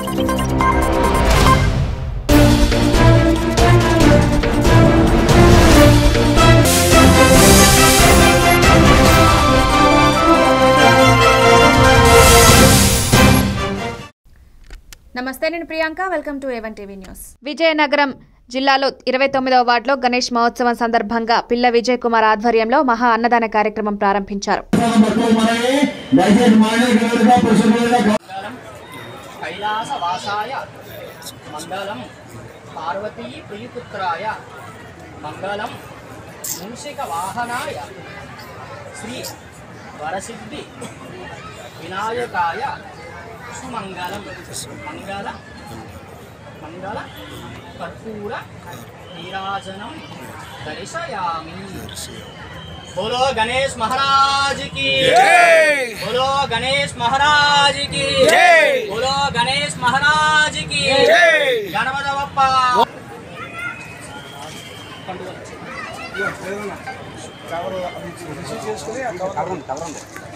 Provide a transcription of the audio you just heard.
నమస్తే నేను Priyanka welcome to A one TV news Vizianagaram జిల్లాలో ఇరవై తొమ్మిదవ వార్డులో గణేష్ మహోత్సవం సందర్భంగా పిల్ల విజయ్ కుమార్ ఆధ్వర్యంలో మహా అన్నదాన కార్యక్రమం ప్రారంభించారు దయచేసి మానవులుగా పురుషులుగా మంగళం కైలాసవాసాయ మంగళం పార్వతీ ప్రియపుత్రాయ మంగళం మూషిక వాహనాయ శ్రీ వరసిద్ధి వినాయకాయ సుమంగళం మంగళ మంగళ కర్పూర నీరాజనం దర్శయామి बोलो गणेश महाराज की बोलो गणेश महाराज की बोलो गणेश महाराज की गणपत बप्पा కవర్ రిసీవ్ చేసుకుని కవర్ ఉంది కవర్ ఉంది